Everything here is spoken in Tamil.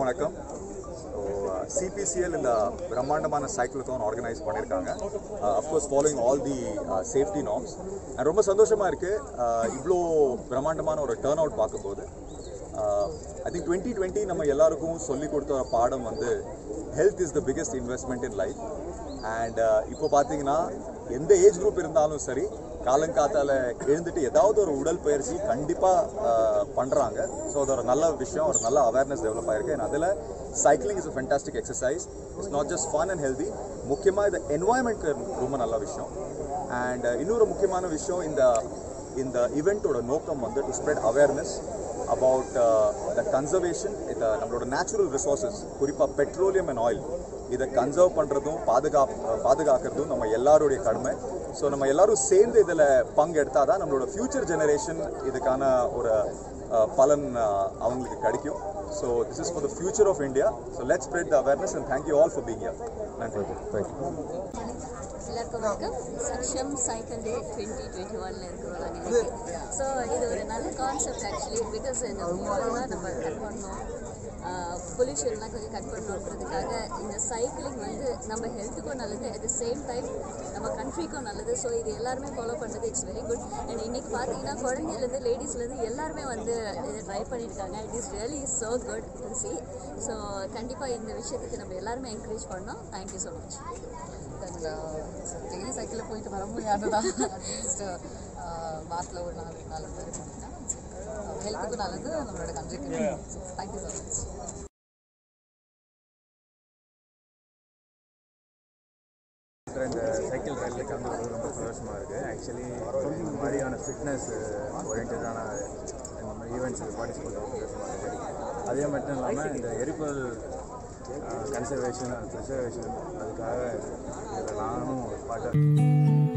எல்லாருக்கும் வணக்கம் சிபிசிஎல் இந்த பிரம்மாண்டமான சைக்கிளத்தான் ஆர்கனைஸ் பண்ணியிருக்காங்க of course following all the safety norms and ரொம்ப சந்தோஷமாக இருக்குது இவ்வளோ பிரம்மாண்டமான ஒரு டேர்ன் அவுட் பார்க்கும்போது ஐ திங்க் டுவெண்ட்டி டுவெண்ட்டி நம்ம எல்லாருக்கும் சொல்லி கொடுத்த ஒரு பாடம் வந்து health is the biggest investment in life and இப்போ பார்த்தீங்கன்னா எந்த ஏஜ் குரூப் இருந்தாலும் சரி காலங்காத்தால எழுந்துட்டு ஏதாவது ஒரு உடல் பயிற்சி கண்டிப்பாக பண்ணுறாங்க ஸோ அது ஒரு நல்ல விஷயம் ஒரு நல்ல அவேர்னஸ் டெவலப் ஆயிருக்கு அண்ட் அதில் cycling is a fantastic exercise it's not just fun and healthy முக்கியமாக இது என்வாயன்மெண்ட்க்கு ரொம்ப நல்ல விஷயம் அண்ட் இன்னொரு முக்கியமான விஷயம் இந்த இந்த ஈவெண்ட்டோட நோக்கம் வந்து to spread awareness about the conservation இந்த நம்மளோட நேச்சுரல் ரிசோர்ஸஸ் குறிப்பாக பெட்ரோலியம் அண்ட் ஆயில் இதை கன்சர்வ் பண்ணுறதும் பாதுகா பாதுகாக்கிறதும் நம்ம எல்லாருடைய கடமை ஸோ நம்ம எல்லாரும் சேர்ந்து இதில் பங்கெடுத்தால் தான் நம்மளோட ஃப்யூச்சர் ஜெனரேஷன் இதுக்கான ஒரு அஹ், பலன் அஹ், அவங்களுக்கு கிடைக்கும் so this is for the future of India so let spread the awareness and thank you all for being நன்றி தேங்க்யூ எல்லாருக்கும் வணக்கம் Saksham cycle day twenty twenty ஒன்ல இருக்கிறோம் நாங்கள் இன்னைக்கு ஸோ இது ஒரு நல்ல கான்செப்ட் ஆக்சுவலி பிகாஸ் இந்த மூவெல்லாம் நம்ம கட் பண்ணோம் பொல்யூஷன்லாம் கொஞ்சம் கட் பண்ணணுன்றதுக்காக இந்த சைக்கிளிங் வந்து நம்ம ஹெல்த்துக்கும் நல்லது அட் த சேம் டைம் நம்ம கண்ட்ரிக்கும் நல்லது ஸோ இது எல்லாருமே ஃபாலோ பண்ணுறது இட்ஸ் வெரி குட் அண்ட் இன்னைக்கு பார்த்தீங்கன்னா குழந்தைலேருந்து லேடிஸ்லேருந்து எல்லாருமே வந்து இதை ட்ரை பண்ணியிருக்காங்க it is really so good to see so கண்டிப்பாக இந்த விஷயத்துக்கு நம்ம எல்லாருமே என்கரேஜ் பண்ணோம் thank you so much and daily சைக்கிளில் போயிட்டு வர முடியாதுதான் அட்லீஸ்ட் வாரத்தில் ஒரு நாலு நாலு பேர் போனீங்கன்னா ஹெல்த்துக்கும் நல்லது நம்மளோட கண்ட்ரிக்கு தேங்க்யூ ஸோ மச் இந்த சைக்கிள் ரயிலில் கலந்துக்கிறது ரொம்ப சந்தோஷமாக இருக்குது ஆக்சுவலி இந்த மாதிரியான ஃபிட்னஸ் ஓரியன்டான இந்த மாதிரி ஈவெண்ட்ஸில் பார்ட்டிசிபேட் சந்தோஷமாக இருக்குது அதே மட்டும் இல்லாமல் இந்த எரிபொருள் கன்சர்வேஷன் அண்ட் ப்ரிசர்வேஷன் அதுக்காக இதில் நானும் ஒரு பாட்டாக